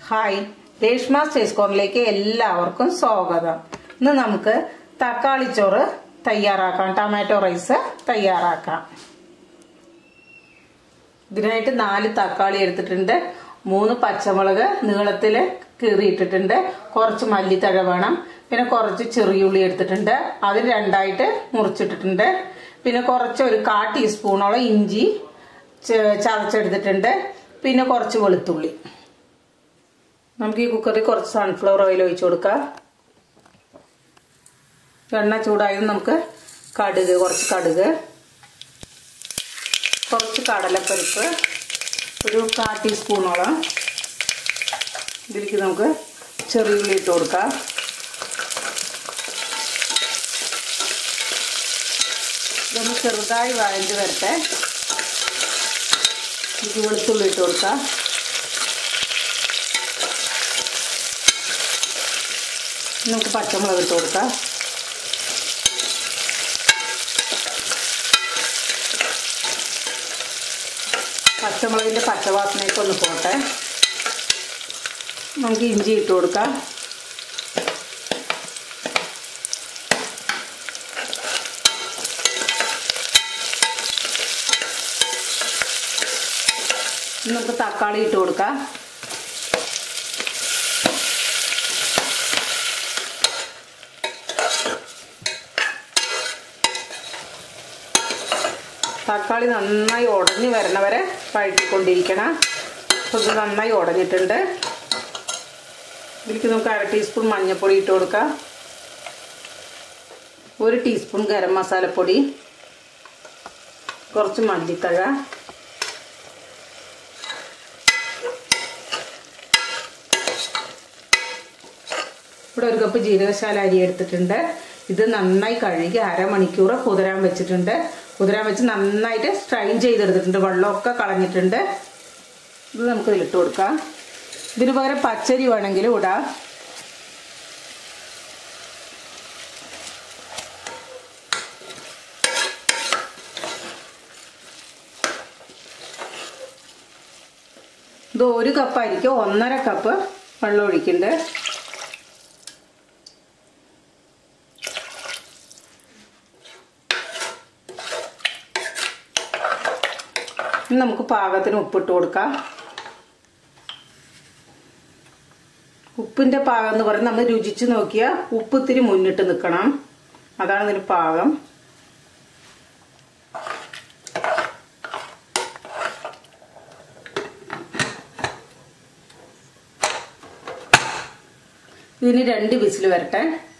hi Reshma stage കോർണിലേക്ക് എല്ലാവർക്കും സ്വാഗതം ഇന്ന് നമുക്ക് തക്കാളി ചോറ് തയ്യാറാക്കാം ടൊമാറ്റോ റൈസ് തയ്യാറാക്കാം ഇതിനായിട്ട് നാല് തക്കാളി എടുത്തിട്ടുണ്ട് മൂന്ന് പച്ചമുളക് നീളത്തിൽ കീറിയിട്ടിട്ടുണ്ട് കുറച്ച് മല്ലിത്തഴ വേണം പിന്നെ കുറച്ച് ചെറിയുള്ളി എടുത്തിട്ടുണ്ട് അതിൽ രണ്ടായിട്ട് മുറിച്ചിട്ടിട്ടുണ്ട് പിന്നെ കുറച്ച് ഒരു കാ ടീസ്പൂണോളം ഇഞ്ചി ച- ചതച്ചെടുത്തിട്ടുണ്ട് പിന്നെ കുറച്ച് വെളുത്തുള്ളി നമുക്ക് ഈ കുക്കറിൽ കുറച്ച് സൺഫ്ലവർ ഓയിൽ ഒഴിച്ചു കൊടുക്കാം എണ്ണ ചൂടായത് നമുക്ക് കടുക് കുറച്ച് കടുക് കുറച്ച് കടലപ്പരിപ്പ് ഒരു കാ ടീസ്പൂണോളം ഇതിലേക്ക് നമുക്ക് ചെറിയുള്ളി ഇട്ട് കൊടുക്കാം ഇതൊന്ന് ചെറുതായി വഴഞ്ഞ് വരട്ടെ ഇത് വെളുത്തുള്ളി ഇട്ട് കൊടുക്കാം നമുക്ക് പച്ചമുളക് ഇട്ട് കൊടുക്കാം പച്ചമുളകിൻ്റെ പച്ചവാസനയൊക്കെ ഒന്ന് പോട്ടെ നമുക്ക് ഇഞ്ചി ഇട്ട് കൊടുക്കാം ഇനി നമുക്ക് തക്കാളി ഇട്ട് കൊടുക്കാം തക്കാളി നന്നായി ഉടഞ്ഞു വരണവരെ വഴറ്റിക്കൊണ്ടിരിക്കണം അപ്പോൾ ഇത് നന്നായി ഉടഞ്ഞിട്ടുണ്ട് ഇതിലേക്ക് നമുക്ക് അര ടീസ്പൂൺ മഞ്ഞൾപ്പൊടി ഇട്ട് കൊടുക്കാം ഒരു ടീസ്പൂൺ ഗരം മസാലപ്പൊടി കുറച്ച് മല്ലിത്തഴ ഇവിടെ ഒരു കപ്പ് ജീരകശാല അരി എടുത്തിട്ടുണ്ട് ഇത് നന്നായി കഴുകി അരമണിക്കൂർ കുതിരാൻ വെച്ചിട്ടുണ്ട് കുതിരാൻ വെച്ച് നന്നായിട്ട് സ്ട്രൈൻ ചെയ്തെടുത്തിട്ടുണ്ട് വെള്ളമൊക്കെ കളഞ്ഞിട്ടുണ്ട് ഇത് നമുക്ക് ഇതിലിട്ട് കൊടുക്കാം ഇതിന് പകരം പച്ചരി വേണമെങ്കിലും ഇടാം ഇത് ഒരു കപ്പ് അരിക്ക് ഒന്നര കപ്പ് വെള്ളം ഒഴിക്കുന്നുണ്ട് ഇനി നമുക്ക് പാകത്തിന് ഉപ്പിട്ട് കൊടുക്കാം ഉപ്പിന്റെ പാകം എന്ന് പറയുന്നത് നമ്മൾ രുചിച്ച് നോക്കിയാൽ ഉപ്പ് ഇത്തിരി മുന്നിട്ട് നിൽക്കണം അതാണ് ഇതിന് പാകം ഇതിന് രണ്ട് വിസിൽ വരട്ടെ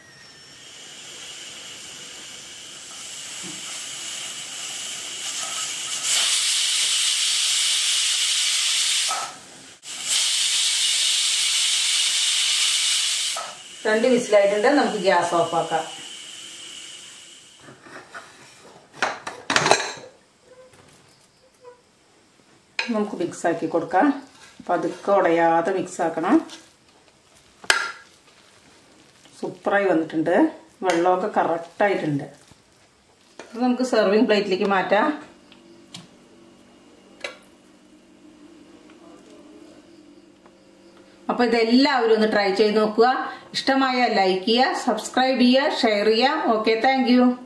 രണ്ട് വിസിലായിട്ടുണ്ട് നമുക്ക് ഗ്യാസ് ഓഫ് ആക്കാം നമുക്ക് മിക്സ് ആക്കി കൊടുക്കാം പതുക്കെ ഉടയാതെ മിക്സ് ആക്കണം സൂപ്പറായി വന്നിട്ടുണ്ട് വെള്ളമൊക്കെ കറക്റ്റായിട്ടുണ്ട് ഇത് നമുക്ക് സെർവിങ് പ്ലേറ്റിലേക്ക് മാറ്റാം അപ്പോൾ ഇതെല്ലാവരും ഒന്ന് ട്രൈ ചെയ്ത് നോക്കുക ഇഷ്ടമായ ലൈക്ക് ചെയ്യുക സബ്സ്ക്രൈബ് ചെയ്യുക ഷെയർ ചെയ്യുക ഓക്കെ താങ്ക്